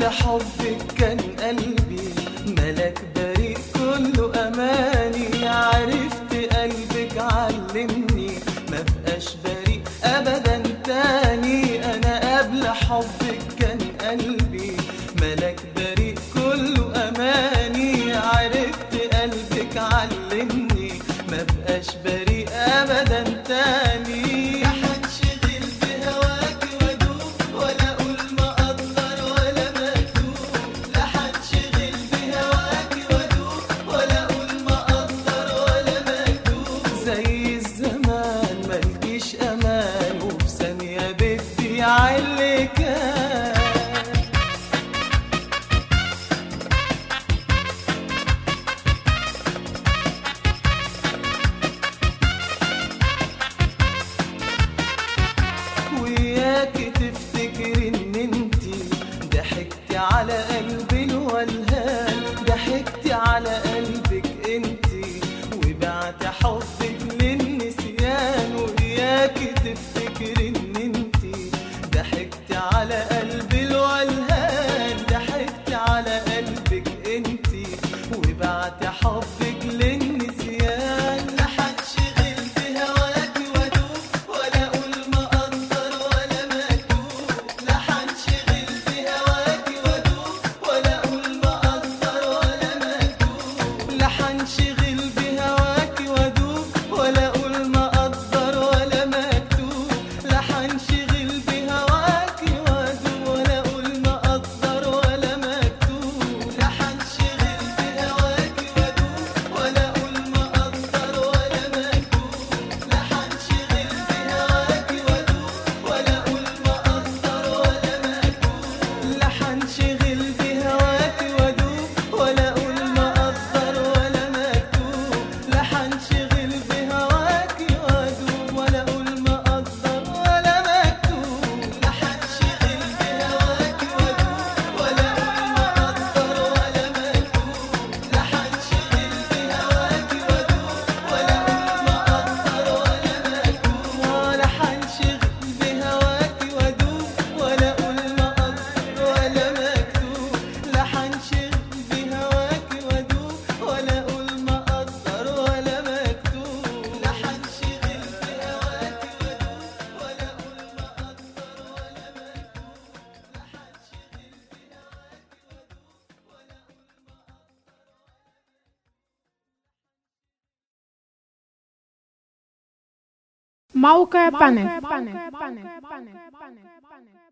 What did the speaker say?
قبل حبك كان قلبي ملك بريء كله أماني عرفت قلبك علمني ما بقاش بريء أبدا تاني أنا قبل حبك كان قلبي ملك بريء كله أماني عرفت قلبك علمني ما بقاش بريء أبدا تاني هنشغل بهواك وادوب ولا اقول ما اقدر ولا مكتوب لا هنشغل بهواك وادوب ولا اقول ما اقدر ولا مكتوب زي الزمان ملكيش امان وفي ثانيه بدي علي كان وياك تفتكري ان انتي ضحكتي على قلبي الولهان ضحكتي على قلبك انتي وبعت حبك للنسيان وياك تفتكري ان انتي ضحكتي على قلبي الولهان ضحكتي على قلبك انتي وبعت حبك للنسيان لا هنشغل بهواك وادوب ولا اقول ما اقدر ولا مكتوب لا هنشغل بهواك وادوب ولا اقول ما اقدر ولا مكتوب لا هنشغل بهواك وادوب ولا اقول ما اقدر ولا مكتوب لا هنشغل بهواك وادوب ولا اقول ما اقدر ولا مكتوب لا هنشغل بهواك وادوب ولا اقول ما اقدر ولا مكتوب لا هنشغل بهواك وادوب ولا اقول ما اقدر ولا مكتوب لا هنشغل بهواك وادوب ولا اقول ما اقدر ولا مكتوب لا هنشغل بهواك وادوب ولا اقول ما اقدر ولا مكتوب لا هنشغل بهواك وادوب ولا اقول ما اقدر ولا مكتوب لا هنشغل بهواك وادوب ولا اقول ما اقدر ولا مكتوب ولا هنشغل بهواك وادوب ولا اقول ما اقدر ولا مكتوب لا هنشغل بهواك وادوب ولا اقول ما اقدر ولا مكتوب لا هنشغل بهواك وادوب ولا اقول ما اقدر ولا مكتوب موقع بانل